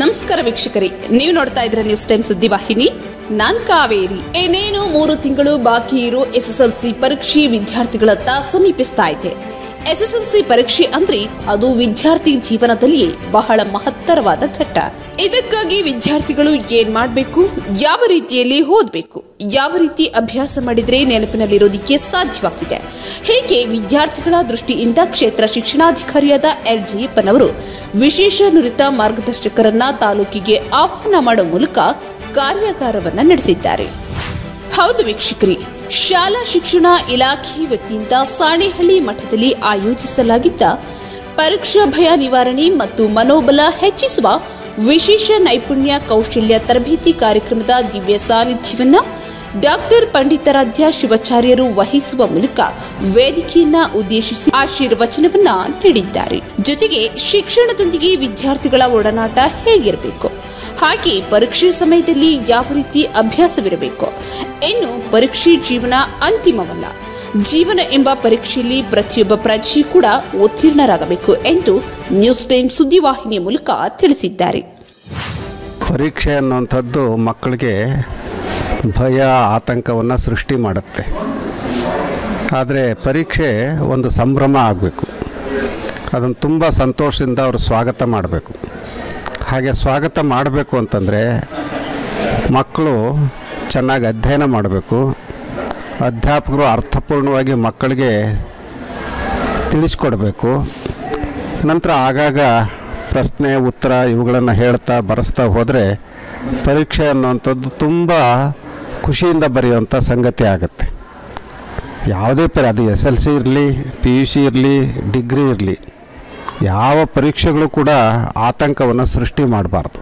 ನಮಸ್ಕಾರ ವೀಕ್ಷಕರೇ ನೀವು ನೋಡ್ತಾ ಇದ್ರ ನ್ಯೂಸ್ ಟೈಮ್ ಸುದ್ದಿವಾಹಿನಿ ನಾನ್ ಕಾವೇರಿ ಏನೇನು ಮೂರು ತಿಂಗಳು ಬಾಕಿ ಇರೋ ಎಸ್ಎಸ್ಎಲ್ಸಿ ಪರೀಕ್ಷೆ ವಿದ್ಯಾರ್ಥಿಗಳತ್ತ ಸಮೀಪಿಸ್ತಾ ಇದೆ ಎಸ್ಎಸ್ಎಲ್ಸಿ ಪರೀಕ್ಷೆ ಅಂದ್ರೆ ಅದು ವಿದ್ಯಾರ್ಥಿ ಜೀವನದಲ್ಲಿಯೇ ಬಹಳ ಮಹತ್ತರವಾದ ಘಟ್ಟ ಇದಕ್ಕಾಗಿ ವಿದ್ಯಾರ್ಥಿಗಳು ಏನ್ ಮಾಡಬೇಕು ಯಾವ ರೀತಿಯಲ್ಲಿ ಓದಬೇಕು ಯಾವ ರೀತಿ ಅಭ್ಯಾಸ ಮಾಡಿದ್ರೆ ನೆನಪಿನಲ್ಲಿರೋದಕ್ಕೆ ಸಾಧ್ಯವಾಗ್ತಿದೆ ಹೀಗೆ ವಿದ್ಯಾರ್ಥಿಗಳ ದೃಷ್ಟಿಯಿಂದ ಕ್ಷೇತ್ರ ಶಿಕ್ಷಣಾಧಿಕಾರಿಯಾದ ಎಲ್ ಜಯಪ್ಪನವರು ವಿಶೇಷ ನುರಿತ ಮಾರ್ಗದರ್ಶಕರನ್ನ ತಾಲೂಕಿಗೆ ಆಹ್ವಾನ ಮಾಡುವ ಮೂಲಕ ಕಾರ್ಯಾಗಾರವನ್ನ ನಡೆಸಿದ್ದಾರೆ ಹೌದು ವೀಕ್ಷಕರಿ ಶಾಲಾ ಶಿಕ್ಷಣ ಇಲಾಖೆ ವತಿಯಿಂದ ಸಾಣೆಹಳ್ಳಿ ಮಠದಲ್ಲಿ ಆಯೋಜಿಸಲಾಗಿದ್ದ ಪರೀಕ್ಷಾ ಭಯ ನಿವಾರಣೆ ಮತ್ತು ಮನೋಬಲ ಹೆಚ್ಚಿಸುವ ವಿಶೇಷ ನೈಪುಣ್ಯ ಕೌಶಲ್ಯ ತರಬೇತಿ ಕಾರ್ಯಕ್ರಮದ ದಿವ್ಯ ಸಾನ್ನಿಧ್ಯವನ್ನ ಡಾಕ್ಟರ್ ಪಂಡಿತಾರಾಧ್ಯ ಶಿವಾಚಾರ್ಯರು ವಹಿಸುವ ಮೂಲಕ ವೇದಿಕೆಯನ್ನ ಉದ್ದೇಶಿಸಿ ಆಶೀರ್ವಚನವನ್ನ ನೀಡಿದ್ದಾರೆ ಜೊತೆಗೆ ಶಿಕ್ಷಣದೊಂದಿಗೆ ವಿದ್ಯಾರ್ಥಿಗಳ ಒಡನಾಟ ಹೇಗಿರಬೇಕು ಹಾಗೆ ಪರೀಕ್ಷೆ ಸಮಯದಲ್ಲಿ ಯಾವ ರೀತಿ ಅಭ್ಯಾಸವಿರಬೇಕು ಇನ್ನು ಪರೀಕ್ಷೆ ಜೀವನ ಅಂತಿಮವಲ್ಲ ಜೀವನ ಎಂಬ ಪರೀಕ್ಷೆಯಲ್ಲಿ ಪ್ರತಿಯೊಬ್ಬ ಪ್ರಜೆಯೂ ಕೂಡ ಉತ್ತೀರ್ಣರಾಗಬೇಕು ಎಂದು ನ್ಯೂಸ್ ಟೈಮ್ ಸುದ್ದಿವಾಹಿನಿಯ ಮೂಲಕ ತಿಳಿಸಿದ್ದಾರೆ ಪರೀಕ್ಷೆ ಅನ್ನುವಂಥದ್ದು ಮಕ್ಕಳಿಗೆ ಭಯ ಆತಂಕವನ್ನು ಸೃಷ್ಟಿ ಮಾಡುತ್ತೆ ಆದರೆ ಪರೀಕ್ಷೆ ಒಂದು ಸಂಭ್ರಮ ಆಗಬೇಕು ಅದನ್ನು ತುಂಬ ಸಂತೋಷದಿಂದ ಅವರು ಸ್ವಾಗತ ಮಾಡಬೇಕು ಹಾಗೆ ಸ್ವಾಗತ ಮಾಡಬೇಕು ಅಂತಂದರೆ ಮಕ್ಕಳು ಚೆನ್ನಾಗಿ ಅಧ್ಯಯನ ಮಾಡಬೇಕು ಅಧ್ಯಾಪಕರು ಅರ್ಥಪೂರ್ಣವಾಗಿ ಮಕ್ಕಳಿಗೆ ತಿಳಿಸ್ಕೊಡ್ಬೇಕು ನಂತರ ಆಗಾಗ ಪ್ರಶ್ನೆ ಉತ್ತರ ಇವುಗಳನ್ನು ಹೇಳ್ತಾ ಬರೆಸ್ತಾ ಹೋದರೆ ಪರೀಕ್ಷೆ ಅನ್ನುವಂಥದ್ದು ತುಂಬ ಖುಷಿಯಿಂದ ಬರೆಯುವಂಥ ಸಂಗತಿ ಆಗುತ್ತೆ ಯಾವುದೇ ಪರಿ ಅದು ಎಸ್ ಎಲ್ ಸಿ ಇರಲಿ ಪಿ ಯು ಸಿ ಇರಲಿ ಡಿಗ್ರಿ ಇರಲಿ ಯಾವ ಪರೀಕ್ಷೆಗಳು ಕೂಡ ಆತಂಕವನ್ನು ಸೃಷ್ಟಿ ಮಾಡಬಾರ್ದು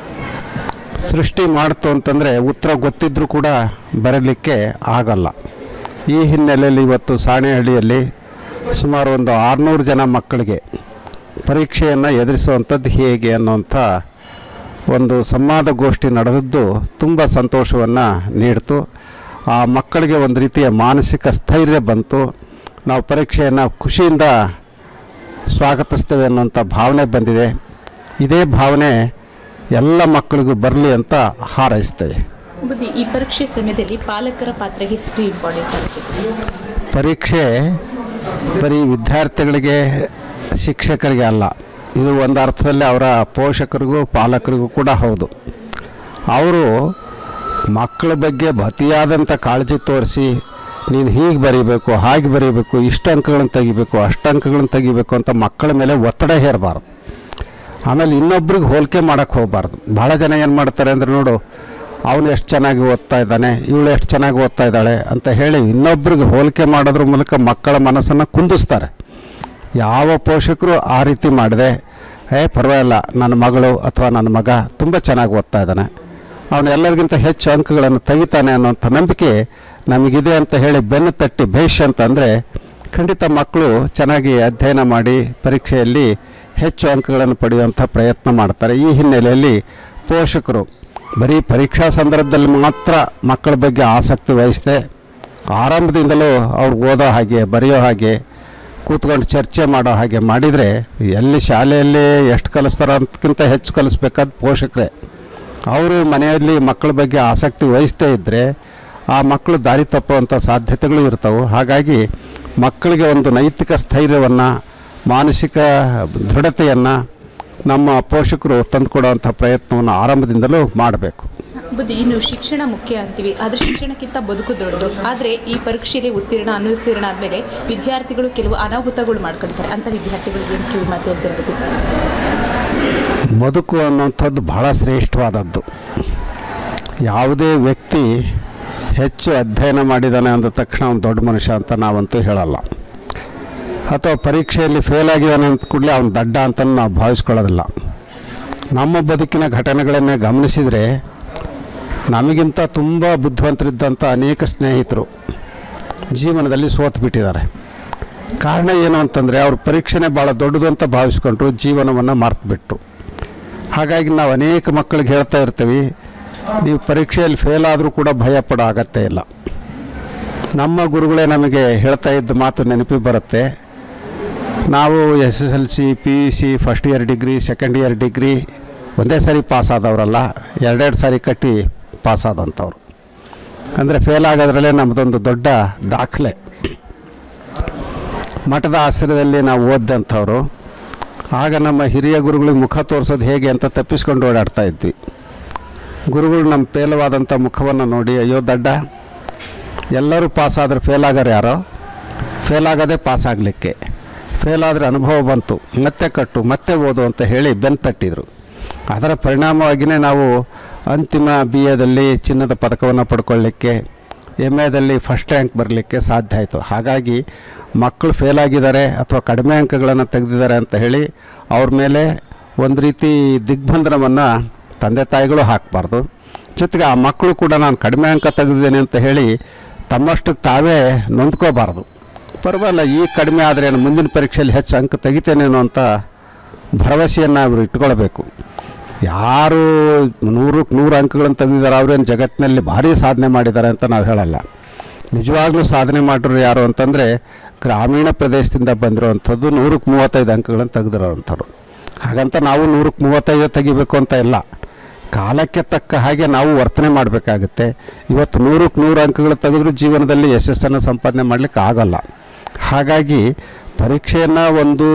ಸೃಷ್ಟಿ ಮಾಡ್ತು ಅಂತಂದರೆ ಉತ್ತರ ಗೊತ್ತಿದ್ದರೂ ಕೂಡ ಬರಲಿಕ್ಕೆ ಆಗಲ್ಲ ಈ ಹಿನ್ನೆಲೆಯಲ್ಲಿ ಇವತ್ತು ಸಾಣೆಹಳ್ಳಿಯಲ್ಲಿ ಸುಮಾರು ಒಂದು ಆರುನೂರು ಜನ ಮಕ್ಕಳಿಗೆ ಪರೀಕ್ಷೆಯನ್ನು ಎದುರಿಸುವಂಥದ್ದು ಹೇಗೆ ಅನ್ನುವಂಥ ಒಂದು ಸಂವಾದ ಗೋಷ್ಠಿ ನಡೆದದ್ದು ತುಂಬ ಸಂತೋಷವನ್ನು ನೀಡಿತು ಆ ಮಕ್ಕಳಿಗೆ ಒಂದು ರೀತಿಯ ಮಾನಸಿಕ ಸ್ಥೈರ್ಯ ಬಂತು ನಾವು ಪರೀಕ್ಷೆಯನ್ನು ಖುಷಿಯಿಂದ ಸ್ವಾಗತಿಸ್ತೇವೆ ಅನ್ನುವಂಥ ಭಾವನೆ ಬಂದಿದೆ ಇದೇ ಭಾವನೆ ಎಲ್ಲ ಮಕ್ಕಳಿಗೂ ಬರಲಿ ಅಂತ ಹಾರೈಸ್ತೇವೆ ಬುದ್ಧಿ ಈ ಪರೀಕ್ಷೆ ಸಮಯದಲ್ಲಿ ಪಾಲಕರ ಪಾತ್ರ ಎಷ್ಟು ಇಂಪಾರ್ಟೆಂಟ್ ಆಗುತ್ತೆ ಪರೀಕ್ಷೆ ಬರೀ ವಿದ್ಯಾರ್ಥಿಗಳಿಗೆ ಶಿಕ್ಷಕರಿಗೆ ಅಲ್ಲ ಇದು ಒಂದು ಅರ್ಥದಲ್ಲಿ ಅವರ ಪೋಷಕರಿಗೂ ಪಾಲಕರಿಗೂ ಕೂಡ ಹೌದು ಅವರು ಮಕ್ಕಳ ಬಗ್ಗೆ ಅತಿಯಾದಂಥ ಕಾಳಜಿ ತೋರಿಸಿ ನೀನು ಹೀಗೆ ಬರೀಬೇಕು ಹಾಗೆ ಬರೀಬೇಕು ಇಷ್ಟು ಅಂಕಗಳನ್ನು ತೆಗಿಬೇಕು ಅಷ್ಟು ಅಂಕಗಳನ್ನು ತೆಗಿಬೇಕು ಅಂತ ಮಕ್ಕಳ ಮೇಲೆ ಒತ್ತಡ ಹೇರಬಾರ್ದು ಆಮೇಲೆ ಇನ್ನೊಬ್ರಿಗೆ ಹೋಲಿಕೆ ಮಾಡೋಕ್ಕೆ ಹೋಗಬಾರ್ದು ಭಾಳ ಜನ ಏನು ಮಾಡ್ತಾರೆ ಅಂದರೆ ನೋಡು ಅವನು ಎಷ್ಟು ಚೆನ್ನಾಗಿ ಓದ್ತಾ ಇದ್ದಾನೆ ಇವಳು ಎಷ್ಟು ಚೆನ್ನಾಗಿ ಓದ್ತಾ ಇದ್ದಾಳೆ ಅಂತ ಹೇಳಿ ಇನ್ನೊಬ್ರಿಗೆ ಹೋಲಿಕೆ ಮಾಡೋದ್ರ ಮೂಲಕ ಮಕ್ಕಳ ಮನಸ್ಸನ್ನು ಕುಂದಿಸ್ತಾರೆ ಯಾವ ಪೋಷಕರು ಆ ರೀತಿ ಮಾಡಿದೆ ಏ ಪರವಾಗಿಲ್ಲ ನನ್ನ ಮಗಳು ಅಥವಾ ನನ್ನ ಮಗ ತುಂಬ ಚೆನ್ನಾಗಿ ಓದ್ತಾ ಇದ್ದಾನೆ ಅವನು ಎಲ್ಲರಿಗಿಂತ ಹೆಚ್ಚು ಅಂಕಗಳನ್ನು ತೆಗಿತಾನೆ ಅನ್ನೋಂಥ ನಂಬಿಕೆ ನಮಗಿದೆ ಅಂತ ಹೇಳಿ ಬೆನ್ನು ತಟ್ಟಿ ಭೇಷ್ ಅಂತಂದರೆ ಖಂಡಿತ ಮಕ್ಕಳು ಚೆನ್ನಾಗಿ ಅಧ್ಯಯನ ಮಾಡಿ ಪರೀಕ್ಷೆಯಲ್ಲಿ ಹೆಚ್ಚು ಅಂಕಗಳನ್ನು ಪಡೆಯುವಂಥ ಪ್ರಯತ್ನ ಮಾಡ್ತಾರೆ ಈ ಹಿನ್ನೆಲೆಯಲ್ಲಿ ಪೋಷಕರು ಬರೀ ಪರೀಕ್ಷಾ ಸಂದರ್ಭದಲ್ಲಿ ಮಾತ್ರ ಮಕ್ಕಳ ಬಗ್ಗೆ ಆಸಕ್ತಿ ವಹಿಸದೆ ಆರಂಭದಿಂದಲೂ ಅವ್ರು ಓದೋ ಹಾಗೆ ಬರೆಯೋ ಹಾಗೆ ಕೂತ್ಕೊಂಡು ಚರ್ಚೆ ಮಾಡೋ ಹಾಗೆ ಮಾಡಿದರೆ ಎಲ್ಲಿ ಶಾಲೆಯಲ್ಲಿ ಎಷ್ಟು ಕಲಿಸ್ತಾರೋ ಅದಕ್ಕಿಂತ ಹೆಚ್ಚು ಕಲಿಸ್ಬೇಕಾದ ಪೋಷಕರೇ ಅವರು ಮನೆಯಲ್ಲಿ ಮಕ್ಕಳ ಬಗ್ಗೆ ಆಸಕ್ತಿ ವಹಿಸ್ತೇ ಇದ್ದರೆ ಆ ಮಕ್ಕಳು ದಾರಿ ತಪ್ಪುವಂಥ ಸಾಧ್ಯತೆಗಳು ಇರ್ತವೆ ಹಾಗಾಗಿ ಮಕ್ಕಳಿಗೆ ಒಂದು ನೈತಿಕ ಸ್ಥೈರ್ಯವನ್ನು ಮಾನಸಿಕ ದೃಢತೆಯನ್ನು ನಮ್ಮ ಪೋಷಕರು ತಂದುಕೊಡುವಂಥ ಪ್ರಯತ್ನವನ್ನು ಆರಂಭದಿಂದಲೂ ಮಾಡಬೇಕು ಬುದ್ಧಿ ಇನ್ನು ಶಿಕ್ಷಣ ಮುಖ್ಯ ಅಂತೀವಿ ಆದರೆ ಶಿಕ್ಷಣಕ್ಕಿಂತ ಬದುಕು ದೊಡ್ಡದು ಆದರೆ ಈ ಪರೀಕ್ಷೆಯಲ್ಲಿ ಉತ್ತೀರ್ಣ ಅನುತ್ತೀರ್ಣ ಆದಮೇಲೆ ವಿದ್ಯಾರ್ಥಿಗಳು ಕೆಲವು ಅನಾಹುತಗಳು ಮಾಡ್ಕೊಳ್ತಾರೆ ಅಂಥ ವಿದ್ಯಾರ್ಥಿಗಳಿಗೆ ಏನು ಕಿವಿ ಮಾತು ಹೇಳ್ತಾರೆ ಬುದ್ಧಿ ಬದುಕು ಅನ್ನುವಂಥದ್ದು ಬಹಳ ಶ್ರೇಷ್ಠವಾದದ್ದು ಯಾವುದೇ ವ್ಯಕ್ತಿ ಹೆಚ್ಚು ಅಧ್ಯಯನ ಮಾಡಿದ್ದಾನೆ ಅಂದ ತಕ್ಷಣ ಅವನು ದೊಡ್ಡ ಮನುಷ್ಯ ಅಂತ ನಾವಂತೂ ಹೇಳಲ್ಲ ಅಥವಾ ಪರೀಕ್ಷೆಯಲ್ಲಿ ಫೇಲ್ ಆಗಿದ್ದಾನೆ ಅಂತ ಕೂಡಲೇ ಅವನು ದಡ್ಡ ಅಂತ ನಾವು ಭಾವಿಸ್ಕೊಳ್ಳೋದಿಲ್ಲ ನಮ್ಮ ಬದುಕಿನ ಘಟನೆಗಳನ್ನೇ ಗಮನಿಸಿದರೆ ನಮಗಿಂತ ತುಂಬ ಬುದ್ಧಿವಂತರಿದ್ದಂಥ ಅನೇಕ ಸ್ನೇಹಿತರು ಜೀವನದಲ್ಲಿ ಸೋತು ಬಿಟ್ಟಿದ್ದಾರೆ ಕಾರಣ ಏನು ಅಂತಂದರೆ ಅವ್ರ ಪರೀಕ್ಷೆನೇ ಭಾಳ ದೊಡ್ಡದು ಅಂತ ಭಾವಿಸ್ಕೊಂಡ್ರು ಜೀವನವನ್ನು ಮರೆತುಬಿಟ್ರು ಹಾಗಾಗಿ ನಾವು ಅನೇಕ ಮಕ್ಕಳಿಗೆ ಹೇಳ್ತಾ ಇರ್ತೀವಿ ನೀವು ಪರೀಕ್ಷೆಯಲ್ಲಿ ಫೇಲ್ ಆದರೂ ಕೂಡ ಭಯ ಪಡೋ ಅಗತ್ಯ ಇಲ್ಲ ನಮ್ಮ ಗುರುಗಳೇ ನಮಗೆ ಹೇಳ್ತಾ ಇದ್ದ ಮಾತು ನೆನಪಿಗೆ ಬರುತ್ತೆ ನಾವು S S L C P U C first year degree second year degree ಒಂದೇ ಸಾರಿ ಪಾಸ್ ಆದವರಲ್ಲ ಎರಡೆರಡು ಸಾರಿ ಕಟ್ಟಿ ಪಾಸ್ ಆದಂಥವ್ರು ಅಂದರೆ ಫೇಲ್ ಆಗೋದ್ರಲ್ಲೇ ನಮ್ಮದೊಂದು ದೊಡ್ಡ ದಾಖಲೆ ಮಠದ ಆಶ್ರಯದಲ್ಲಿ ನಾವು ಓದ್ದಂಥವ್ರು ಆಗ ನಮ್ಮ ಹಿರಿಯ ಗುರುಗಳಿಗೆ ಮುಖ ತೋರಿಸೋದು ಹೇಗೆ ಅಂತ ತಪ್ಪಿಸ್ಕೊಂಡು ಓಡಾಡ್ತಾ ಇದ್ವಿ ಗುರುಗಳು ನಮ್ಮ ಫೇಲವಾದಂಥ ಮುಖವನ್ನು ನೋಡಿ ಅಯ್ಯೋ ದಡ್ಡ ಎಲ್ಲರೂ ಪಾಸ್ ಆದರೆ ಫೇಲ್ ಆಗೋರು ಯಾರೋ ಫೇಲ್ ಆಗೋದೇ ಪಾಸ್ ಆಗಲಿಕ್ಕೆ ಫೇಲ್ ಆದರೆ ಅನುಭವ ಬಂತು ಮತ್ತೆ ಕಟ್ಟು ಮತ್ತೆ ಓದು ಅಂತ ಹೇಳಿ ಬೆನ್ನು ತಟ್ಟಿದರು ಅದರ ಪರಿಣಾಮವಾಗಿಯೇ ನಾವು ಅಂತಿಮ ಬಿ ಎದಲ್ಲಿ ಚಿನ್ನದ ಪದಕವನ್ನು ಪಡ್ಕೊಳ್ಳಿಕ್ಕೆ ಎಮ್ ಎದಲ್ಲಿ ಫಸ್ಟ್ ರ್ಯಾಂಕ್ ಬರಲಿಕ್ಕೆ ಸಾಧ್ಯ ಆಯಿತು ಹಾಗಾಗಿ ಮಕ್ಕಳು ಫೇಲ್ ಆಗಿದ್ದಾರೆ ಅಥವಾ ಕಡಿಮೆ ಅಂಕಗಳನ್ನು ತೆಗೆದಿದ್ದಾರೆ ಅಂತ ಹೇಳಿ ಅವ್ರ ಮೇಲೆ ಒಂದು ರೀತಿ ದಿಗ್ಬಂಧನವನ್ನು ತಂದೆ ತಾಯಿಗಳು ಹಾಕಬಾರ್ದು ಜೊತೆಗೆ ಆ ಮಕ್ಕಳು ಕೂಡ ನಾನು ಕಡಿಮೆ ಅಂಕ ತೆಗೆದಿದ್ದೇನೆ ಅಂತ ಹೇಳಿ ತಮ್ಮಷ್ಟಕ್ಕೆ ತಾವೇ ನೊಂದ್ಕೋಬಾರ್ದು ಪರವಾಗಿಲ್ಲ ಈ ಕಡಿಮೆ ಆದರೆ ಮುಂದಿನ ಪರೀಕ್ಷೆಯಲ್ಲಿ ಹೆಚ್ಚು ಅಂಕ ತೆಗಿತೇನೇನೋ ಅಂತ ಭರವಸೆಯನ್ನು ಅವರು ಇಟ್ಕೊಳ್ಬೇಕು ಯಾರು ನೂರಕ್ಕೆ ನೂರು ಅಂಕಗಳನ್ನು ತೆಗೆದಿದ್ದಾರೆ ಅವರೇನು ಜಗತ್ತಿನಲ್ಲಿ ಭಾರಿ ಸಾಧನೆ ಮಾಡಿದ್ದಾರೆ ಅಂತ ನಾವು ಹೇಳಲ್ಲ ನಿಜವಾಗ್ಲೂ ಸಾಧನೆ ಮಾಡಿದ್ರು ಯಾರು ಅಂತಂದರೆ ಗ್ರಾಮೀಣ ಪ್ರದೇಶದಿಂದ ಬಂದಿರೋವಂಥದ್ದು ನೂರಕ್ಕೆ ಮೂವತ್ತೈದು ಅಂಕಗಳನ್ನು ತೆಗೆದಿರೋವಂಥವ್ರು ಹಾಗಂತ ನಾವು ನೂರಕ್ಕೆ ಮೂವತ್ತೈದು ತೆಗಿಬೇಕು ಅಂತ ಇಲ್ಲ ಕಾಲಕ್ಕೆ ತಕ್ಕ ಹಾಗೆ ನಾವು ವರ್ತನೆ ಮಾಡಬೇಕಾಗುತ್ತೆ ಇವತ್ತು ನೂರಕ್ಕೆ ನೂರು ಅಂಕಗಳು ತೆಗೆದ್ರೂ ಜೀವನದಲ್ಲಿ ಯಶಸ್ಸನ್ನು ಸಂಪಾದನೆ ಮಾಡಲಿಕ್ಕೆ ಆಗಲ್ಲ ಹಾಗಾಗಿ ಪರೀಕ್ಷೆಯನ್ನು ಒಂದು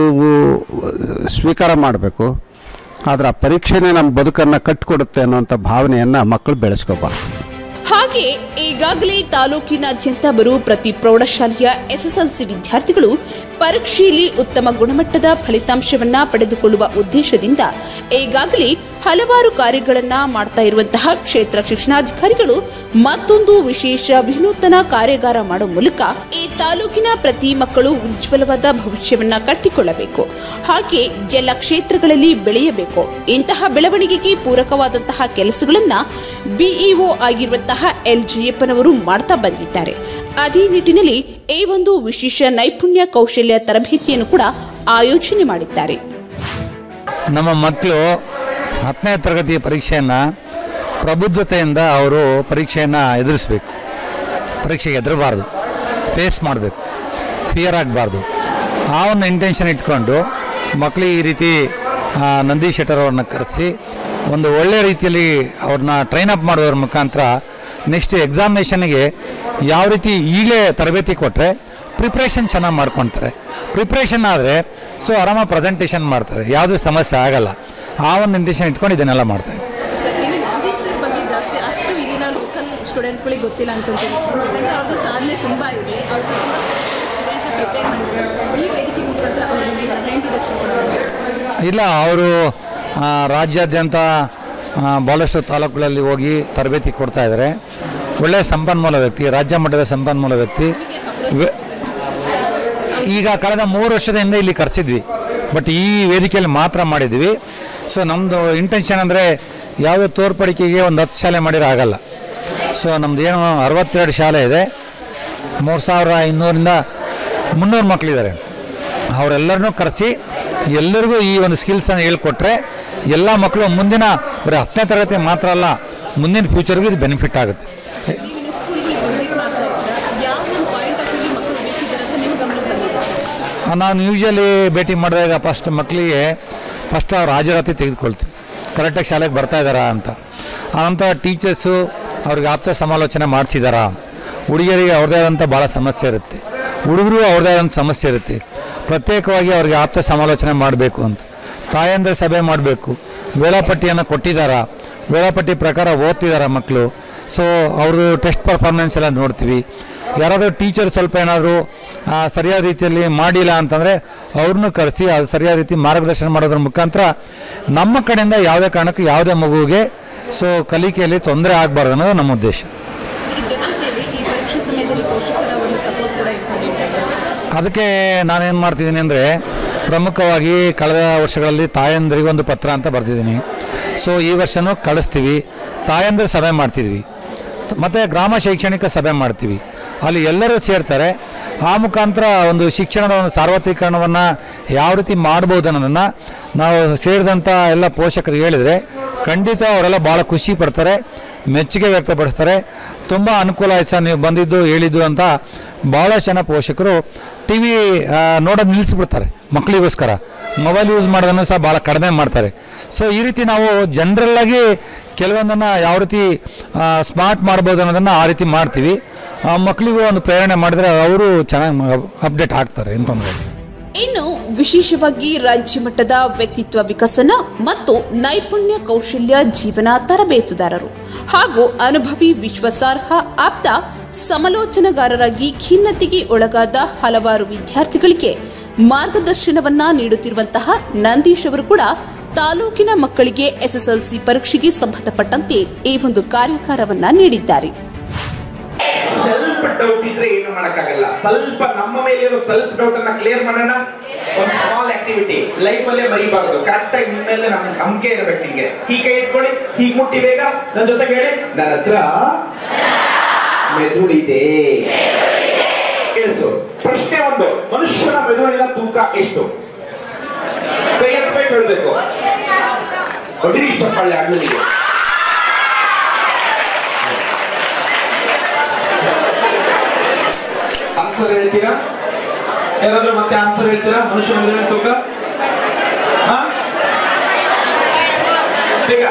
ಸ್ವೀಕಾರ ಮಾಡಬೇಕು ಆದರೆ ಆ ಪರೀಕ್ಷೆನೇ ನಮ್ಮ ಬದುಕನ್ನು ಕಟ್ಟಿಕೊಡುತ್ತೆ ಅನ್ನೋಂಥ ಭಾವನೆಯನ್ನು ಮಕ್ಕಳು ಬೆಳೆಸ್ಕೋಬಾರ್ದು ಹಾಗೆ ಈಗಾಗಲೇ ತಾಲೂಕಿನಾದ್ಯಂತ ಬರುವ ಪ್ರತಿ ಪ್ರೌಢಶಾಲೆಯ ಎಸ್ಎಸ್ಎಲ್ಸಿ ವಿದ್ಯಾರ್ಥಿಗಳು ಪರೀಕ್ಷೆಯಲ್ಲಿ ಉತ್ತಮ ಗುಣಮಟ್ಟದ ಫಲಿತಾಂಶವನ್ನ ಪಡೆದುಕೊಳ್ಳುವ ಉದ್ದೇಶದಿಂದ ಈಗಾಗಲೇ ಹಲವಾರು ಕಾರ್ಯಗಳನ್ನ ಮಾಡ್ತಾ ಇರುವಂತಹ ಕ್ಷೇತ್ರ ಶಿಕ್ಷಣಾಧಿಕಾರಿಗಳು ಮತ್ತೊಂದು ವಿಶೇಷ ವಿನೂತನ ಕಾರ್ಯಾಗಾರ ಮಾಡುವ ಮೂಲಕ ಈ ತಾಲೂಕಿನ ಪ್ರತಿ ಮಕ್ಕಳು ಉಜ್ವಲವಾದ ಭವಿಷ್ಯವನ್ನ ಕಟ್ಟಿಕೊಳ್ಳಬೇಕು ಹಾಗೆ ಎಲ್ಲ ಕ್ಷೇತ್ರಗಳಲ್ಲಿ ಬೆಳೆಯಬೇಕು ಇಂತಹ ಬೆಳವಣಿಗೆಗೆ ಪೂರಕವಾದಂತಹ ಕೆಲಸಗಳನ್ನ ಬಿಇಒ ಆಗಿರುವಂತಹ ಎಲ್ ಜಯಪ್ಪನವರು ಮಾಡ್ತಾ ಬಂದಿದ್ದಾರೆ ಅದೇ ನಿಟ್ಟಿನಲ್ಲಿ ಈ ಒಂದು ವಿಶೇಷ ನೈಪುಣ್ಯ ಕೌಶಲ್ಯ ತರಬೇತಿಯನ್ನು ಕೂಡ ಆಯೋಜನೆ ಮಾಡಿದ್ದಾರೆ ನಮ್ಮ ಮಕ್ಕಳು ಹತ್ತನೇ ತರಗತಿಯ ಪರೀಕ್ಷೆಯನ್ನು ಪ್ರಬುದ್ಧತೆಯಿಂದ ಅವರು ಪರೀಕ್ಷೆಯನ್ನು ಎದುರಿಸಬೇಕು ಪರೀಕ್ಷೆಗೆ ಹೆದರಬಾರ್ದು ಫೇಸ್ ಮಾಡಬೇಕು ಫಿಯರ್ ಆಗಬಾರ್ದು ಆ ಒಂದು ಇಂಟೆನ್ಷನ್ ಇಟ್ಕೊಂಡು ಮಕ್ಕಳಿಗೆ ಈ ರೀತಿ ಆ, ನಂದೀಶ್ ಶೆಟ್ಟರ್ ಅವ್ರನ್ನ ಕರೆಸಿ ಒಂದು ಒಳ್ಳೆಯ ರೀತಿಯಲ್ಲಿ ಅವ್ರನ್ನ ಟ್ರೈನ್ ಅಪ್ ಮಾಡೋದ್ರ ಮುಖಾಂತರ ನೆಕ್ಸ್ಟ್ ಎಕ್ಸಾಮಿನೇಷನ್ಗೆ ಯಾವ ರೀತಿ ಈಗಲೇ ತರಬೇತಿ ಕೊಟ್ಟರೆ ಪ್ರಿಪ್ರೇಷನ್ ಚೆನ್ನಾಗಿ ಮಾಡ್ಕೊತಾರೆ ಪ್ರಿಪ್ರೇಷನ್ ಆದರೆ ಸೊ ಆರಾಮಾಗಿ ಪ್ರೆಸೆಂಟೇಷನ್ ಮಾಡ್ತಾರೆ ಯಾವುದೇ ಸಮಸ್ಯೆ ಆಗಲ್ಲ ಆ ಒಂದು ಇಂಟೆನ್ಷನ್ ಇಟ್ಕೊಂಡು ಇದನ್ನೆಲ್ಲ ಮಾಡ್ತಾರೆ ಇಲ್ಲಿ ನಂದೀಶ್ವರ್ ಬಗ್ಗೆ ಜಾಸ್ತಿ ಅಷ್ಟು ಇಲ್ಲಿನ ಲೋಕಲ್ ಸ್ಟೂಡೆಂಟ್ಗಳಿಗೆ ಗೊತ್ತಿಲ್ಲ ಅನ್ಕೊಂತೀನಿ ಯಾಕಂದರೆ ಅವ್ರದ್ದು ಸಾಧನೆ ತುಂಬ ಇದೆ ಅವರು ಸ್ಟೂಡೆಂಟ್ನ ಪ್ರಿಪೇರ್ ಮಾಡಿದ್ದಾರೆ ಈ ವೇದಿಕೆ ಮುಖಾಂತರ ಅವ್ರಿಗೆ ಇಂಟ್ರೊಡಕ್ಷನ್ ಕೊಡೋದು ಇಲ್ಲ ಅವರು ರಾಜ್ಯಾದ್ಯಂತ ಆ, ಭಾಳಷ್ಟು ತಾಲೂಕುಗಳಲ್ಲಿ ಹೋಗಿ ತರಬೇತಿ ಕೊಡ್ತಾ ಇದ್ದಾರೆ ಒಳ್ಳೆಯ ಸಂಪನ್ಮೂಲ ವ್ಯಕ್ತಿ ರಾಜ್ಯ ಮಟ್ಟದ ಸಂಪನ್ಮೂಲ ವ್ಯಕ್ತಿ ವೆ- ಈಗ ಕಳೆದ ಮೂರು ವರ್ಷದ ಹಿಂದೆ ಇಲ್ಲಿ ಕರೆಸಿದ್ವಿ ಬಟ್ ಈ ವೇದಿಕೆಯಲ್ಲಿ ಮಾತ್ರ ಮಾಡಿದ್ವಿ ಸೊ ನಮ್ಮದು ಇಂಟೆನ್ಷನ್ ಅಂದರೆ ಯಾವುದೇ ತೋರ್ಪಡಿಕೆಗೆ ಒಂದು ಹತ್ತು ಶಾಲೆ ಮಾಡಿರೋ ಆಗಲ್ಲ ಸೊ ನಮ್ದು ಏನು ಅರವತ್ತೆರಡು ಶಾಲೆ ಇದೆ ಮೂರು ಸಾವಿರ ಇನ್ನೂರಿಂದ ಮುನ್ನೂರು ಮಕ್ಕಳಿದ್ದಾರೆ ಅವರೆಲ್ಲರನ್ನೂ ಕರೆಸಿ ಎಲ್ಲರಿಗೂ ಈ ಒಂದು ಸ್ಕಿಲ್ಸನ್ನು ಹೇಳ್ಕೊಟ್ರೆ ಎಲ್ಲ ಮಕ್ಕಳು ಮುಂದಿನ ಬರೀ ಹತ್ತನೇ ತರಗತಿ ಮಾತ್ರ ಅಲ್ಲ ಮುಂದಿನ ಫ್ಯೂಚರ್ಗೂ ಇದು ಬೆನಿಫಿಟ್ ಆಗುತ್ತೆ ನೀವು ಸ್ಕೂಲ್ಗಳಿಗೆ ವಿಸಿಟ್ ಮಾಡ್ತಾ ಇದ್ದೀರಾ ಯಾವ ಒಂದು ಪಾಯಿಂಟ್ ಆಫ್ ವ್ಯೂ ಮಕ್ಕಳು ಬೇಕಿದ್ದಾರೆ ಅಂತ ನಿಮ್ಮ ಗಮನಕ್ಕೆ ಬಂದಿದೆ ಆ, ನಾನು ಯೂಶಲಿ ಭೇಟಿ ಮಾಡಿದಾಗ ಫಸ್ಟ್ ಮಕ್ಕಳಿಗೆ ಫಸ್ಟ್ ಅವ್ರ ಹಾಜರಾತಿ ತೆಗೆದುಕೊಳ್ತೀವಿ ಕರೆಕ್ಟಾಗಿ ಶಾಲೆಗೆ ಬರ್ತಾ ಇದ್ದಾರಾ ಅಂತ ಆನಂತರ ಟೀಚರ್ಸು ಅವ್ರಿಗೆ ಆಪ್ತ ಸಮಾಲೋಚನೆ ಮಾಡಿಸಿದಾರಾ ಹುಡುಗಿಯರಿಗೆ ಅವ್ರದ್ದೇ ಆದಂಥ ಭಾಳ ಸಮಸ್ಯೆ ಇರುತ್ತೆ ಹುಡುಗರು ಅವ್ರದ್ದೇ ಆದಂಥ ಸಮಸ್ಯೆ ಇರುತ್ತೆ ಪ್ರತ್ಯೇಕವಾಗಿ ಅವ್ರಿಗೆ ಆಪ್ತ ಸಮಾಲೋಚನೆ ಮಾಡಬೇಕು ಅಂತ ತಾಯಂದ್ರ ಸಭೆ ಮಾಡಬೇಕು ವೇಳಾಪಟ್ಟಿಯನ್ನು ಕೊಟ್ಟಿದ್ದಾರಾ ವೇಳಾಪಟ್ಟಿ ಪ್ರಕಾರ ಓದ್ತಿದ್ದಾರಾ ಮಕ್ಕಳು ಸೊ ಅವ್ರದ್ದು ಟೆಸ್ಟ್ ಪರ್ಫಾರ್ಮೆನ್ಸ್ ಎಲ್ಲ ನೋಡ್ತೀವಿ ಯಾರಾದರೂ ಟೀಚರ್ ಸ್ವಲ್ಪ ಏನಾದರೂ ಸರಿಯಾದ ರೀತಿಯಲ್ಲಿ ಮಾಡಿಲ್ಲ ಅಂತಂದರೆ ಅವ್ರನ್ನೂ ಕರೆಸಿ ಅದು ಸರಿಯಾದ ರೀತಿ ಮಾರ್ಗದರ್ಶನ ಮಾಡೋದ್ರ ಮುಖಾಂತರ ನಮ್ಮ ಕಡೆಯಿಂದ ಯಾವುದೇ ಕಾರಣಕ್ಕೂ ಯಾವುದೇ ಮಗುವಿಗೆ ಸೊ ಕಲಿಕೆಯಲ್ಲಿ ತೊಂದರೆ ಆಗಬಾರ್ದು ಅನ್ನೋದು ನಮ್ಮ ಉದ್ದೇಶ ಇದ್ರ ಜೊತೆಯಲ್ಲಿ ಈ ಪರೀಕ್ಷೆ ಸಮಯದಲ್ಲಿ ಪೋಷಕರ ಒಂದು ಸಪೋರ್ಟ್ ಕೂಡ ಇಂಪಾರ್ಟೆಂಟ್ ಆಗುತ್ತೆ ಅದಕ್ಕೆ ನಾನೇನು ಮಾಡ್ತಿದ್ದೀನಿ ಅಂದರೆ ಪ್ರಮುಖವಾಗಿ ಕಳೆದ ವರ್ಷಗಳಲ್ಲಿ ತಾಯಂದ್ರಿಗೆ ಒಂದು ಪತ್ರ ಅಂತ ಬರೆದಿದ್ದೀನಿ ಸೊ ಈ ವರ್ಷನೂ ಕಳಿಸ್ತೀವಿ ತಾಯಂದ್ರ ಸಭೆ ಮಾಡ್ತಿದ್ವಿ ಮತ್ತು ಗ್ರಾಮ ಶೈಕ್ಷಣಿಕ ಸಭೆ ಮಾಡ್ತೀವಿ ಅಲ್ಲಿ ಎಲ್ಲರೂ ಸೇರ್ತಾರೆ ಆ ಮುಖಾಂತರ ಒಂದು ಶಿಕ್ಷಣದ ಒಂದು ಸಾರ್ವತ್ರೀಕರಣವನ್ನು ಯಾವ ರೀತಿ ಮಾಡ್ಬೋದು ಅನ್ನೋದನ್ನು ನಾವು ಸೇರಿದಂಥ ಎಲ್ಲ ಪೋಷಕರಿಗೆ ಹೇಳಿದರೆ ಖಂಡಿತ ಅವರೆಲ್ಲ ಭಾಳ ಖುಷಿ ಪಡ್ತಾರೆ ಮೆಚ್ಚುಗೆ ವ್ಯಕ್ತಪಡಿಸ್ತಾರೆ ತುಂಬ ಅನುಕೂಲ ಆಯ್ತು ಸರ್ ನೀವು ಬಂದಿದ್ದು ಹೇಳಿದ್ದು ಅಂತ ಭಾಳ ಜನ ಪೋಷಕರು ಟಿ ವಿ ನೋಡೋದು ನಿಲ್ಲಿಸ್ಬಿಡ್ತಾರೆ ಮಕ್ಕಳಿಗೋಸ್ಕರ ಮೊಬೈಲ್ ಯೂಸ್ ಮಾಡೋದನ್ನು ಸಹ ಭಾಳ ಕಡಿಮೆ ಮಾಡ್ತಾರೆ ಸೊ ಈ ರೀತಿ ನಾವು ಜನರಲ್ಲಾಗಿ ಕೆಲವೊಂದನ್ನು ಯಾವ ರೀತಿ ಸ್ಮಾರ್ಟ್ ಮಾಡ್ಬೋದು ಅನ್ನೋದನ್ನು ಆ ರೀತಿ ಮಾಡ್ತೀವಿ ಆ, ಮಕ್ಕಳಿಗೂ ಒಂದು ಪ್ರೇರಣೆ ಮಾಡಿದ್ರೆ ಅವರು ಚೆನ್ನಾಗಿ ಅಪ್ಡೇಟ್ ಆಗ್ತಾರೆ ಏನು ತೊಂದರೆ ಇಲ್ಲ. ಇನ್ನು ವಿಶೇಷವಾಗಿ ರಾಜ್ಯ ಮಟ್ಟದ ವ್ಯಕ್ತಿತ್ವ ವಿಕಸನ ಮತ್ತು ನೈಪುಣ್ಯ ಕೌಶಲ್ಯ ಜೀವನ ತರಬೇತುದಾರರು ಹಾಗೂ ಅನುಭವಿ ವಿಶ್ವಾಸಾರ್ಹ ಆಪ್ತ ಸಮಾಲೋಚನಗಾರರಾಗಿ ಖಿನ್ನತೆಗೆ ಒಳಗಾದ ಹಲವಾರು ವಿದ್ಯಾರ್ಥಿಗಳಿಗೆ ಮಾರ್ಗದರ್ಶನವನ್ನ ನೀಡುತ್ತಿರುವಂತಹ ನಂದೀಶ್ ಅವರು ಕೂಡ ತಾಲೂಕಿನ ಮಕ್ಕಳಿಗೆ ಎಸ್ಎಸ್ಎಲ್ಸಿ ಪರೀಕ್ಷೆಗೆ ಸಂಬಂಧಪಟ್ಟಂತೆ ಈ ಒಂದು ಕಾರ್ಯಾಗಾರವನ್ನ ನೀಡಿದ್ದಾರೆ ಸ್ವಲ್ಪ ಡೌಟ್ ಇದ್ರೆ ಏನು ಮಾಡಕ್ಕಾಗಲ್ಲ ಸ್ವಲ್ಪ ನಮ್ಮ ಮೇಲಿರೋ ಸ್ವಲ್ಪ ಡೌಟ್ ಅನ್ನ ಕ್ಲಿಯರ್ ಮಾಡೋಣ ಒಂದು ಸ್ಮಾಲ್ ಆಕ್ಟಿವಿಟಿ ಲೈಫ್ ಅಲ್ಲೇ ಮರಿಬಾರ್ದು ಕರೆಕ್ಟ್ ಆಗಿ ನಿಮ್ಮ ಮೇಲೆ ನಮ್ಗೆ ನಂಬಿಕೆ ಇರ್ಬೇಕು ನಿಂಗೆ ಈ ಕೈ ಇಟ್ಕೊಳ್ಳಿ ಹೀಗ್ ಮುಟ್ಟಿ ಬೇಗ ನನ್ನ ಜೊತೆಗೆ ಹೇಳಿ ನನ್ನ ಹತ್ರ ಮೆದುಳಿದೆ ಕೇಳಿಸು ಪ್ರಶ್ನೆ ಒಂದು ಮನುಷ್ಯನ ಮೆದುಳಿನ ತೂಕ ಎಷ್ಟು ಕೈ ಎತ್ತಬೇಕು ಹೇಳ್ಬೇಕು ಹೊಡಿರಿ ಚಪ್ಪಾಳೆ ಅಣ್ಣನಿಗೆ ಆನ್ಸರ್ ಹೇಳ್ತೀರಾ ಯಾರಾದ್ರೂ ಮತ್ತೆ ಆನ್ಸರ್ ಹೇಳ್ತೀರಾ ಮನುಷ್ಯ ಮೆದುಳಿನ ತೂಕ ಹಾ? ಬೇಗ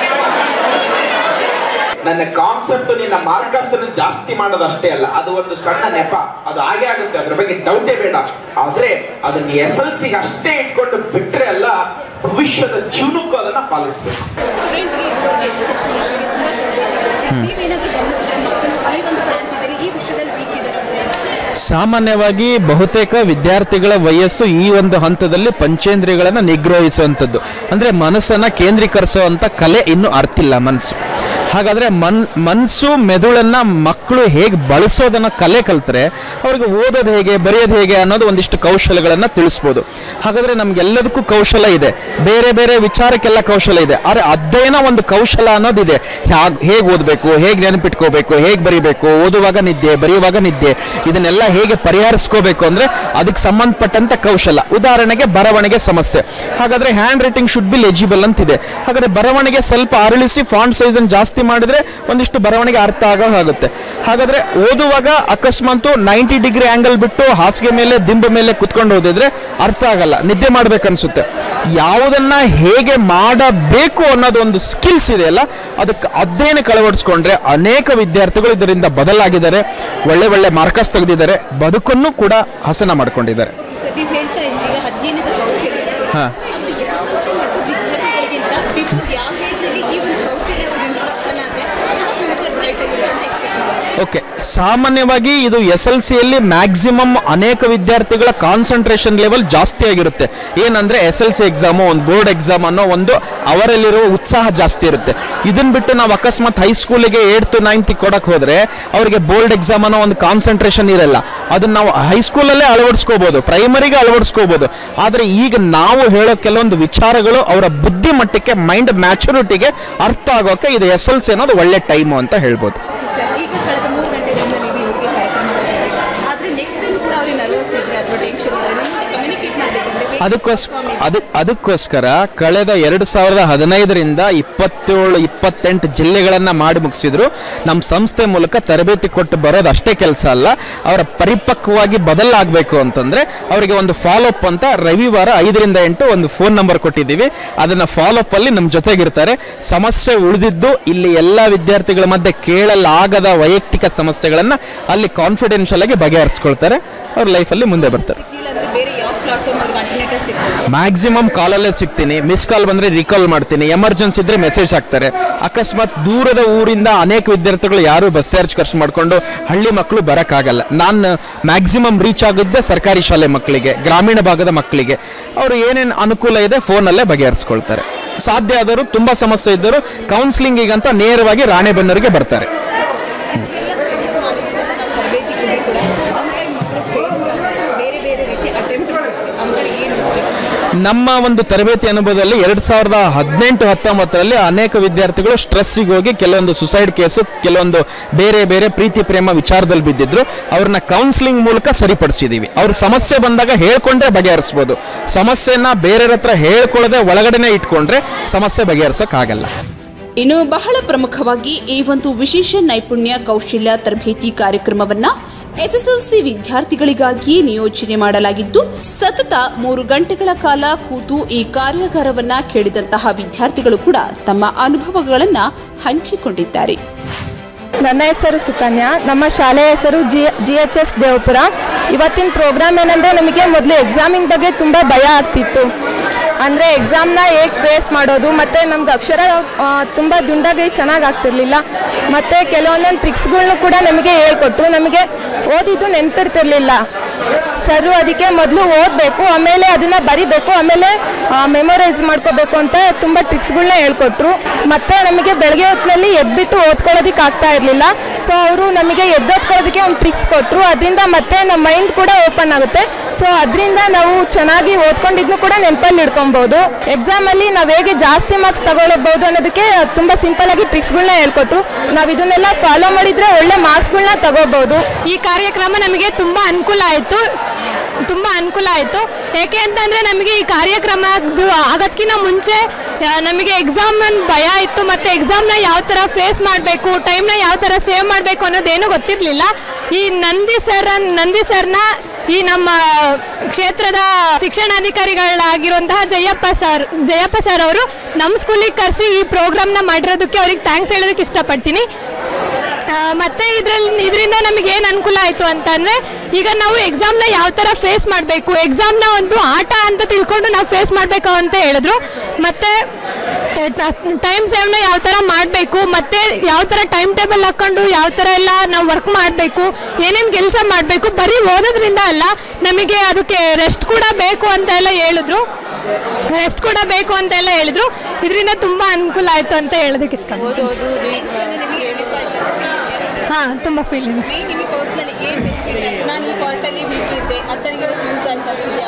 ನನ್ನ ಕಾನ್ಸೆಪ್ಟ್ ನಿನ್ನ ಮಾರ್ಕಸ್ ಜಾಸ್ತಿ ಮಾಡೋದು ಅಷ್ಟೇ ಅಲ್ಲ ಅದು ಒಂದು ಸಣ್ಣ ನೆಪ ಅದು ಹಾಗೆ ಆಗುತ್ತೆ ಅದ್ರ ಬಗ್ಗೆ ಡೌಟೇ ಬೇಡ ಆದ್ರೆ ಅದನ್ನ ಎಸ್ ಎಲ್ ಸಿಗೆ ಅಷ್ಟೇ ಇಟ್ಕೊಂಡು ಬಿಟ್ರೆ ಅಲ್ಲ ಭವಿಷ್ಯದ ಜೀವನಕ್ಕೂ ಅದನ್ನ ಪಾಲಿಸ್ಬೇಕು ಸ್ಟೂಡೆಂಟ್ಗೆ ಇದುವರೆಗೆ ಎಸ್ ಎಸ್ ಎಲ್ ಸಿ ಮಕ್ಕಳಿಗೆ ತುಂಬ ತರಬೇತಿ ಕೊಟ್ಟಿದೆ ನೀವೇನಾದರೂ ಗಮನಿಸಿದ್ರೆ ಮಕ್ಕಳು ಈ ಒಂದು ಪ್ರಾಂತ್ಯದಲ್ಲಿ ಈ ವಿಷಯದಲ್ಲಿ ವೀಕ್ ಇದ್ದಾರೆ ಅಂತ ಹೇಳಿ ಸಾಮಾನ್ಯವಾಗಿ ಬಹುತೇಕ ವಿದ್ಯಾರ್ಥಿಗಳ ವಯಸ್ಸು ಈ ಒಂದು ಹಂತದಲ್ಲಿ ಪಂಚೇಂದ್ರಿಯಗಳನ್ನು ನಿಗ್ರಹಿಸುವಂಥದ್ದು ಅಂದರೆ ಮನಸ್ಸನ್ನು ಕೇಂದ್ರೀಕರಿಸುವಂಥ ಕಲೆ ಇನ್ನೂ ಅರ್ತಿಲ್ಲ ಮನಸ್ಸು ಹಾಗಾದರೆ ಮನ್ ಮನಸ್ಸು ಮೆದುಳನ್ನು ಮಕ್ಕಳು ಹೇಗೆ ಬಳಸೋದನ್ನು ಕಲೆ ಕಲ್ತ್ರೆ ಅವ್ರಿಗೆ ಓದೋದು ಹೇಗೆ ಬರೆಯೋದು ಹೇಗೆ ಅನ್ನೋದು ಒಂದಿಷ್ಟು ಕೌಶಲ್ಯಗಳನ್ನು ತಿಳಿಸ್ಬೋದು ಹಾಗಾದರೆ ನಮಗೆಲ್ಲದಕ್ಕೂ ಕೌಶಲ ಇದೆ ಬೇರೆ ಬೇರೆ ವಿಚಾರಕ್ಕೆಲ್ಲ ಕೌಶಲ ಇದೆ ಆದರೆ ಅಧ್ಯಯನ ಒಂದು ಕೌಶಲ ಅನ್ನೋದಿದೆ ಹ್ಯಾಗ್ ಹೇಗೆ ಓದಬೇಕು ಹೇಗೆ ನೆನಪಿಟ್ಕೋಬೇಕು ಹೇಗೆ ಬರಿಬೇಕು ಓದುವಾಗ ನಿದ್ದೆ ಬರೆಯುವಾಗ ನಿದ್ದೆ ಇದನ್ನೆಲ್ಲ ಹೇಗೆ ಪರಿಹರಿಸ್ಕೋಬೇಕು ಅಂದರೆ ಅದಕ್ಕೆ ಸಂಬಂಧಪಟ್ಟಂತ ಕೌಶಲ ಉದಾಹರಣೆಗೆ ಬರವಣಿಗೆ ಸಮಸ್ಯೆ ಹಾಗಾದರೆ hand writing should be legible ಅಂತಿದೆ ಹಾಗಾದರೆ ಬರವಣಿಗೆ ಸ್ವಲ್ಪ ಅರಳಿಸಿ ಫಾಂಟ್ ಸೈಜನ್ನು ಜಾಸ್ತಿ ಮಾಡಿದ್ರೆ ಒಂದಿಷ್ಟು ಬರವಣಿಗೆ ಅರ್ಥ ಆಗೋ ಆಗುತ್ತೆ ಹಾಗಾದರೆ ಓದುವಾಗ ಅಕಸ್ಮಾತು ನೈಂಟಿ ಡಿಗ್ರಿ ಆ್ಯಂಗಲ್ ಬಿಟ್ಟು ಹಾಸಿಗೆ ಮೇಲೆ ದಿಂಬ ಮೇಲೆ ಕುತ್ಕೊಂಡು ಓದಿದ್ರೆ ಅರ್ಥ ಆಗಲ್ಲ ನಿದ್ದೆ ಮಾಡ್ಬೇಕನ್ಸುತ್ತೆ ಯಾವುದನ್ನ ಹೇಗೆ ಮಾಡಬೇಕು ಅನ್ನೋದು ಒಂದು ಸ್ಕಿಲ್ಸ್ ಇದೆಯಲ್ಲ ಅದಕ್ಕೆ ಅಧ್ಯಯನ ಕಳವಡಿಸ್ಕೊಂಡ್ರೆ ಅನೇಕ ವಿದ್ಯಾರ್ಥಿಗಳು ಇದರಿಂದ ಬದಲಾಗಿದ್ದಾರೆ ಒಳ್ಳೆ ಒಳ್ಳೆ ಮಾರ್ಕಸ್ ತೆಗೆದಿದ್ದಾರೆ ಬದುಕನ್ನು ಕೂಡ ಹಸನ ಮಾಡ್ಕೊಂಡಿದ್ದಾರೆ ಸರ್ ನೀವು ಹೇಳ್ತಾ ಇದ್ರಿ ಈಗ ಅಧ್ಯಯನದ ಕೌಶಲ್ಯ ಅಂತ ಹಾ. ಅದು ಎಸ್ ಎಸ್ ಎಲ್ ಸಿ ಮತ್ತು ವಿದ್ಯಾರ್ಥಿಗಳಿಗಿಂತ ಬಿಫೋರ್ ಯಾವ ಏಜಲ್ಲಿ ಈ ಒಂದು ಕೌಶಲ್ಯ ಅವ್ರಿಗೆ ಇಂಟ್ರೊಡಕ್ಷನ್ ಆದರೆ ಫ್ಯೂಚರ್ ಬ್ರೈಟ್ ಆಗಿರುತ್ತೆ ಅಂತ ಎಕ್ಸ್ಪೆಕ್ಟ್ ಮಾಡ್ತಾರೆ ಓಕೆ ಸಾಮಾನ್ಯವಾಗಿ ಇದು ಎಸ್ ಎಲ್ ಸಿಯಲ್ಲಿ ಮ್ಯಾಕ್ಸಿಮಮ್ ಅನೇಕ ವಿದ್ಯಾರ್ಥಿಗಳ ಕಾನ್ಸಂಟ್ರೇಷನ್ ಲೆವೆಲ್ ಜಾಸ್ತಿ ಆಗಿರುತ್ತೆ ಏನಂದ್ರೆ ಎಸ್ ಎಲ್ ಸಿ ಎಕ್ಸಾಮು ಒಂದು ಬೋರ್ಡ್ ಎಕ್ಸಾಮ್ ಅನ್ನೋ ಒಂದು ಅವರಲ್ಲಿರುವ ಉತ್ಸಾಹ ಜಾಸ್ತಿ ಇರುತ್ತೆ ಇದನ್ನ ಬಿಟ್ಟು ನಾವು ಅಕಸ್ಮಾತ್ ಹೈಸ್ಕೂಲಿಗೆ ಏಟ್ ಟು ನೈನ್ತ್ ಕೊಡಕ್ಕೆ ಹೋದ್ರೆ ಅವರಿಗೆ ಬೋರ್ಡ್ ಎಕ್ಸಾಮ್ ಅನ್ನೋ ಒಂದು ಕಾನ್ಸಂಟ್ರೇಷನ್ ಇರಲ್ಲ ಅದನ್ನ ನಾವು ಹೈಸ್ಕೂಲಲ್ಲೇ ಅಳವಡಿಸ್ಕೋಬಹುದು ಪ್ರೈಮರಿಗೆ ಅಳವಡಿಸ್ಕೋಬಹುದು ಆದರೆ ಈಗ ನಾವು ಹೇಳೋ ಕೆಲವೊಂದು ವಿಚಾರಗಳು ಅವರ ಬುದ್ಧಿ ಮಟ್ಟಕ್ಕೆ ಮೈಂಡ್ ಮ್ಯಾಚುರಿಟಿಗೆ ಅರ್ಥ ಆಗೋಕೆ ಇದು ಎಸ್ ಎಲ್ ಸಿ ಅನ್ನೋದು ಒಳ್ಳೆ ಟೈಮು ಅಂತ ಹೇಳ್ಬೋದು ಸರ್ ಈಗ ಕಳೆದ ಮೂರು ಗಂಟೆಗಳಿಂದ ನೀವು ಇವರಿಗೆ ಕಾರ್ಯಕ್ರಮ ಕೊಟ್ಟಿದ್ರಿ ಆದರೆ ನೆಕ್ಸ್ಟ್ ಟೈಮ್ ಕೂಡ ಅವ್ರಿಗೆ ನರ್ವಸ್ ಇದ್ರೆ ಅಥವಾ ಟೆನ್ಷನ್ ಇದ್ರೆ ನಿಮಗೆ ಕಮ್ಯುನಿಕೇಟ್ ಮಾಡಬೇಕಂದ್ರೆ ಅದಕ್ಕೋಸ್ಕರ ಅದು ಅದಕ್ಕೋಸ್ಕರ ಕಳೆದ ಎರಡು ಸಾವಿರದ ಹದಿನೈದರಿಂದ ಇಪ್ಪತ್ತೇಳು ಇಪ್ಪತ್ತೆಂಟು ಜಿಲ್ಲೆಗಳನ್ನು ಮಾಡಿ ಮುಗಿಸಿದ್ರು ನಮ್ಮ ಸಂಸ್ಥೆ ಮೂಲಕ ತರಬೇತಿ ಕೊಟ್ಟು ಬರೋದು ಅಷ್ಟೇ ಕೆಲಸ ಅಲ್ಲ ಅವರ ಪರಿಪಕ್ವವಾಗಿ ಬದಲಾಗಬೇಕು ಅಂತಂದ್ರೆ ಅವರಿಗೆ ಒಂದು ಫಾಲೋಅಪ್ ಅಂತ ರವಿವಾರ ಐದರಿಂದ ಎಂಟು ಒಂದು ಫೋನ್ ನಂಬರ್ ಕೊಟ್ಟಿದ್ದೀವಿ ಅದನ್ನು ಫಾಲೋಅಪ್ ಅಲ್ಲಿ ನಮ್ಮ ಜೊತೆಗಿರ್ತಾರೆ ಸಮಸ್ಯೆ ಉಳಿದಿದ್ದು ಇಲ್ಲಿ ಎಲ್ಲ ವಿದ್ಯಾರ್ಥಿಗಳ ಮಧ್ಯೆ ಕೇಳಲಾಗದ ವೈಯಕ್ತಿಕ ಸಮಸ್ಯೆಗಳನ್ನು ಅಲ್ಲಿ ಕಾನ್ಫಿಡೆನ್ಷಿಯಲ್ ಆಗಿ ಬಗೆಹರಿಸ್ಕೊಳ್ತಾರೆ ಅವ್ರ ಲೈಫಲ್ಲಿ ಮುಂದೆ ಬರ್ತಾರೆ ಸಿಕ್ಕಿಲ್ಲ ಅಂದ್ರೆ ಬೇರೆ ಯಾವ ಪ್ಲಾಟ್ಫಾರ್ಮ್ ಅವ್ರಿಗೆ ಅಲ್ಟರ್ನೇಟಿವ್ ಸಿಗ್ಬೋದು ಮ್ಯಾಕ್ಸಿಮಮ್ ಕಾಲಲ್ಲೇ ಸಿಗ್ತೀನಿ ಮಿಸ್ ಕಾಲ್ ಬಂದರೆ ರಿಕಾಲ್ ಮಾಡ್ತೀನಿ ಎಮರ್ಜೆನ್ಸಿ ಇದ್ರೆ ಮೆಸೇಜ್ ಹಾಕ್ತಾರೆ ಅಕಸ್ಮಾತ್ ದೂರದ ಊರಿಂದ ಅನೇಕ ವಿದ್ಯಾರ್ಥಿಗಳು ಯಾರು ಬಸ್ ಚಾರ್ಜ್ ಖರ್ಚು ಮಾಡಿಕೊಂಡು ಹಳ್ಳಿ ಮಕ್ಕಳು ಬರೋಕ್ಕಾಗಲ್ಲ ನಾನು ಮ್ಯಾಕ್ಸಿಮಮ್ ರೀಚ್ ಆಗಿದ್ದೆ ಸರ್ಕಾರಿ ಶಾಲೆ ಮಕ್ಕಳಿಗೆ ಗ್ರಾಮೀಣ ಭಾಗದ ಮಕ್ಕಳಿಗೆ ಅವರು ಏನೇನು ಅನುಕೂಲ ಇದೆ ಫೋನಲ್ಲೇ ಬಗೆಹರಿಸ್ಕೊಳ್ತಾರೆ ಸಾಧ್ಯ ಆದವರು ತುಂಬ ಸಮಸ್ಯೆ ಇದ್ದರು ಕೌನ್ಸಿಲಿಂಗಿಗಂತ ನೇರವಾಗಿ ರಾಣೆಬೆನ್ನೂರಿಗೆ ಬರ್ತಾರೆ ಇಷ್ಟೆಲ್ಲ ಸ್ಟಡೀಸ್ ಮಾಡಿ ಇಷ್ಟೆಲ್ಲ ನಾವು ತರಬೇತಿ ಕೊಟ್ಟರು ಕೂಡ ಸಮ್ ಟೈಮ್ ಮಕ್ಕಳು ಫೇಲ್ಯೂರ್ ಆದಾಗ ಬೇರೆ ಬೇರೆ ರೀತಿ ಅಟೆಂಪ್ಟ್ ಮಾಡ್ತಾರೆ ಅಂತಾರೆ ಏನು ಇನ್ಸ್ಪಿರೇಷನ್ ನಮ್ಮ ಒಂದು ತರಬೇತಿ ಅನುಭವದಲ್ಲಿ ಎರಡು ಸಾವಿರದ ಹದಿನೆಂಟು ಹತ್ತೊಂಬತ್ತರಲ್ಲಿ ಅನೇಕ ವಿದ್ಯಾರ್ಥಿಗಳು ಸ್ಟ್ರೆಸ್ಸಿಗೆ ಹೋಗಿ ಕೆಲವೊಂದು ಸುಸೈಡ್ ಕೇಸು ಕೆಲವೊಂದು ಬೇರೆ ಬೇರೆ ಪ್ರೀತಿ ಪ್ರೇಮ ವಿಚಾರದಲ್ಲಿ ಬಿದ್ದಿದ್ರು ಅವ್ರನ್ನ ಕೌನ್ಸಿಲಿಂಗ್ ಮೂಲಕ ಸರಿಪಡಿಸಿದ್ದೀವಿ ಅವ್ರ ಸಮಸ್ಯೆ ಬಂದಾಗ ಹೇಳ್ಕೊಂಡ್ರೆ ಬಗೆಹರಿಸ್ಬೋದು ಸಮಸ್ಯೆನ ಬೇರೆಯವ್ರ ಹತ್ರ ಹೇಳ್ಕೊಳ್ಳದೆ ಒಳಗಡೆನೆ ಇಟ್ಕೊಂಡ್ರೆ ಸಮಸ್ಯೆ ಬಗೆಹರಿಸೋಕ್ಕಾಗಲ್ಲ ಇನ್ನು ಬಹಳ ಪ್ರಮುಖವಾಗಿ ಈ ಒಂದು ವಿಶೇಷ ನೈಪುಣ್ಯ ಕೌಶಲ್ಯ ತರಬೇತಿ ಕಾರ್ಯಕ್ರಮವನ್ನ ಎಸ್ಎಸ್ಎಲ್ಸಿ ವಿದ್ಯಾರ್ಥಿಗಳಿಗಾಗಿ ನಿಯೋಜನೆ ಮಾಡಲಾಗಿದ್ದು ಸತತ ಮೂರು ಗಂಟೆಗಳ ಕಾಲ ಕೂತು ಈ ಕಾರ್ಯಾಗಾರವನ್ನ ಕೇಳಿದಂತಹ ವಿದ್ಯಾರ್ಥಿಗಳು ಕೂಡ ತಮ್ಮ ಅನುಭವಗಳನ್ನ ಹಂಚಿಕೊಂಡಿದ್ದಾರೆ ನನ್ನ ಹೆಸರು ಸುಕನ್ಯಾ ನಮ್ಮ ಶಾಲೆಯ ಹೆಸರು G G H S Devapura ಇವತ್ತಿನ ಪ್ರೋಗ್ರಾಮ್ ಏನಂದರೆ ನಮಗೆ ಮೊದಲು ಎಕ್ಸಾಮಿನ ಬಗ್ಗೆ ತುಂಬ ಭಯ ಆಗ್ತಿತ್ತು ಅಂದರೆ ಎಕ್ಸಾಮ್ನ ಹೇಗೆ ಫೇಸ್ ಮಾಡೋದು ಮತ್ತು ನಮ್ಗೆ ಅಕ್ಷರ ತುಂಬ ದುಂಡಾಗಿ ಚೆನ್ನಾಗಿ ಆಗ್ತಿರ್ಲಿಲ್ಲ ಮತ್ತು ಕೆಲವೊಂದೊಂದು ಟ್ರಿಕ್ಸ್ಗಳ್ನು ಕೂಡ ನಮಗೆ ಹೇಳ್ಕೊಟ್ರು ನಮಗೆ ಓದಿದ್ದು ನೆನಪಿರ್ತಿರ್ಲಿಲ್ಲ ಸರು ಅದಕ್ಕೆ ಮೊದಲು ಓದಬೇಕು ಆಮೇಲೆ ಅದನ್ನ ಬರಿಬೇಕು ಆಮೇಲೆ ಮೆಮೊರೈಸ್ ಮಾಡ್ಕೋಬೇಕು ಅಂತ ತುಂಬ ಟ್ರಿಕ್ಸ್ಗಳನ್ನ ಹೇಳ್ಕೊಟ್ರು ಮತ್ತೆ ನಮಗೆ ಬೆಳಗ್ಗೆ ಹೊತ್ತಿನಲ್ಲಿ ಎದ್ಬಿಟ್ಟು ಓದ್ಕೊಳ್ಳೋದಕ್ಕೆ ಆಗ್ತಾ ಇರಲಿಲ್ಲ ಸೊ ಅವರು ನಮಗೆ ಎದ್ದೋದ್ಕೊಳ್ಳೋದಕ್ಕೆ ಒಂದು ಟ್ರಿಕ್ಸ್ ಕೊಟ್ಟರು ಅದರಿಂದ ಮತ್ತೆ ನಮ್ಮ ಮೈಂಡ್ ಕೂಡ ಓಪನ್ ಆಗುತ್ತೆ ಸೊ ಅದರಿಂದ ನಾವು ಚೆನ್ನಾಗಿ ಓದ್ಕೊಂಡಿದ್ನು ಕೂಡ ನೆನಪಲ್ಲಿ ಇಟ್ಕೊಬೋದು ಎಕ್ಸಾಮಲ್ಲಿ ನಾವು ಹೇಗೆ ಜಾಸ್ತಿ ಮಾರ್ಕ್ಸ್ ತಗೊಳ್ಬೋದು ಅನ್ನೋದಕ್ಕೆ ತುಂಬ ಸಿಂಪಲ್ ಆಗಿ ಟ್ರಿಕ್ಸ್ಗಳನ್ನ ಹೇಳ್ಕೊಟ್ರು ನಾವು ಇದನ್ನೆಲ್ಲ ಫಾಲೋ ಮಾಡಿದ್ರೆ ಒಳ್ಳೆ ಮಾರ್ಕ್ಸ್ಗಳನ್ನ ತಗೋಬಹುದು ಈ ಕಾರ್ಯಕ್ರಮ ನಮಗೆ ತುಂಬ ಅನುಕೂಲ ಆಯಿತು ತುಂಬ ಅನುಕೂಲ ಆಯಿತು ಏಕೆ ಅಂತಂದರೆ ನಮಗೆ ಈ ಕಾರ್ಯಕ್ರಮ ಆಗೋದಕ್ಕಿಂತ ಮುಂಚೆ ಆ, ನಮಗೆ ಎಕ್ಸಾಮ್ ಭಯ ಇತ್ತು ಮತ್ತು ಎಕ್ಸಾಮ್ನ ಯಾವ ಥರ ಫೇಸ್ ಮಾಡಬೇಕು ಟೈಮ್ನ ಯಾವ ಥರ ಸೇವ್ ಮಾಡಬೇಕು ಅನ್ನೋದೇನು ಗೊತ್ತಿರಲಿಲ್ಲ ಈ ನಂದಿ ಸರ್ ನಂದಿ ಸರ್ನ ಈ ನಮ್ಮ ಕ್ಷೇತ್ರದ ಶಿಕ್ಷಣಾಧಿಕಾರಿಗಳಾಗಿರುವಂತಹ ಜಯಪ್ಪ ಸರ್ ಜಯಪ್ಪ ಸರ್ ಅವರು ನಮ್ಮ ಸ್ಕೂಲಿಗೆ ಕರೆಸಿ ಈ ಪ್ರೋಗ್ರಾಮ್ನ ಮಾಡಿರೋದಕ್ಕೆ ಅವ್ರಿಗೆ ಥ್ಯಾಂಕ್ಸ್ ಹೇಳೋದಕ್ಕೆ ಇಷ್ಟಪಡ್ತೀನಿ ಆ, ಮತ್ತೆ ಇದ್ರಲ್ಲಿ ಇದರಿಂದ ನಮಗೆ ಏನು ಅನುಕೂಲ ಆಯಿತು ಅಂತಂದರೆ ಈಗ ನಾವು ಎಕ್ಸಾಮ್ನ ಯಾವ ಥರ ಫೇಸ್ ಮಾಡಬೇಕು ಎಕ್ಸಾಮ್ನ ಒಂದು ಆಟ ಅಂತ ತಿಳ್ಕೊಂಡು ನಾವು ಫೇಸ್ ಮಾಡಬೇಕು ಅಂತ ಹೇಳಿದ್ರು ಮತ್ತೆ ಟೈಮ್ ಸೇವ್ನ ಯಾವ ಥರ ಮಾಡಬೇಕು ಮತ್ತೆ ಯಾವ ಥರ ಟೈಮ್ ಟೇಬಲ್ ಹಾಕ್ಕೊಂಡು ಯಾವ ಥರ ಎಲ್ಲ ನಾವು ವರ್ಕ್ ಮಾಡಬೇಕು ಏನೇನು ಕೆಲಸ ಮಾಡಬೇಕು ಬರೀ ಓದೋದ್ರಿಂದ ಅಲ್ಲ ನಮಗೆ ಅದಕ್ಕೆ ರೆಸ್ಟ್ ಕೂಡ ಬೇಕು ಅಂತ ಎಲ್ಲ ಹೇಳಿದ್ರು ರೆಸ್ಟ್ ಕೂಡ ಬೇಕು ಅಂತ ಎಲ್ಲ ಹೇಳಿದ್ರು ಇದರಿಂದ ತುಂಬ ಅನುಕೂಲ ಆಯಿತು ಅಂತ ಹೇಳೋದಕ್ಕೆ ಇಷ್ಟ ಹಾಂ ತುಂಬ ಫೀಲ್ ಇದೆ ನಿಮಗೆ ಪರ್ಸ್ನಲಿ ಏನು ಬೆನಿಫಿಟ್ ಆಯ್ತು ನಾನು ಈ ಪಾರ್ಟಲ್ಲಿ ವೀಕ್ ಇದ್ದೆ ಅದರಿಗೆ ಇವತ್ತು ಯೂಸ್ ಆಯ್ತು ಅನ್ಸಿದೆ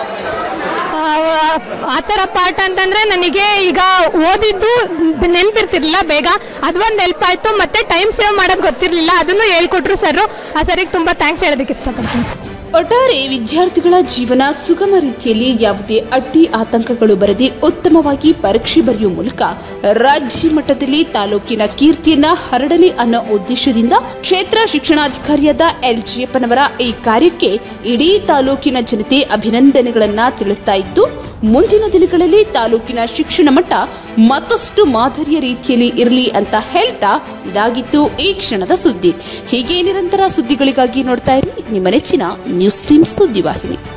ಆ ಥರ ಪಾಠ ಅಂತಂದರೆ ನನಗೆ ಈಗ ಓದಿದ್ದು ನೆನಪಿರ್ತಿರ್ಲಿಲ್ಲ ಬೇಗ ಅದೊಂದು ಹೆಲ್ಪ್ ಆಯಿತು ಮತ್ತೆ ಟೈಮ್ ಸೇವ್ ಮಾಡೋದು ಗೊತ್ತಿರಲಿಲ್ಲ ಅದನ್ನು ಹೇಳ್ಕೊಟ್ರು ಸರ್ ಆ ಸರಿಗೆ ತುಂಬ ಥ್ಯಾಂಕ್ಸ್ ಹೇಳೋದಕ್ಕೆ ಇಷ್ಟಪಡ್ತೀನಿ ಒಟ್ಟಾರೆ ವಿದ್ಯಾರ್ಥಿಗಳ ಜೀವನ ಸುಗಮ ರೀತಿಯಲ್ಲಿ ಯಾವುದೇ ಅಡ್ಡಿ ಆತಂಕಗಳು ಬರದೆ ಉತ್ತಮವಾಗಿ ಪರೀಕ್ಷೆ ಬರೆಯುವ ಮೂಲಕ ರಾಜ್ಯ ಮಟ್ಟದಲ್ಲಿ ತಾಲೂಕಿನ ಕೀರ್ತಿಯನ್ನ ಹರಡಲಿ ಅನ್ನೋ ಉದ್ದೇಶದಿಂದ ಕ್ಷೇತ್ರ ಶಿಕ್ಷಣಾಧಿಕಾರಿಯಾದ ಎಲ್ ಜಿಯಪ್ಪನವರ ಈ ಕಾರ್ಯಕ್ಕೆ ಇಡೀ ತಾಲೂಕಿನ ಜನತೆ ಅಭಿನಂದನೆಗಳನ್ನ ತಿಳಿಸ್ತಾ ಇದ್ದು ಮುಂದಿನ ದಿನಗಳಲ್ಲಿ ತಾಲೂಕಿನ ಶಿಕ್ಷಣ ಮಟ್ಟ ಮತ್ತಷ್ಟು ಮಾದರಿಯ ರೀತಿಯಲ್ಲಿ ಇರಲಿ ಅಂತ ಹೇಳ್ತಾ ಇದಾಗಿತ್ತು ಈ ಕ್ಷಣದ ಸುದ್ದಿ ಹೀಗೆ ನಿರಂತರ ಸುದ್ದಿಗಳಿಗಾಗಿ ನೋಡ್ತಾ ಇರಿ ನಿಮ್ಮ ನೆಚ್ಚಿನ ನ್ಯೂಸ್ ಟೀಮ್ ಸುದ್ದಿವಾಹಿನಿ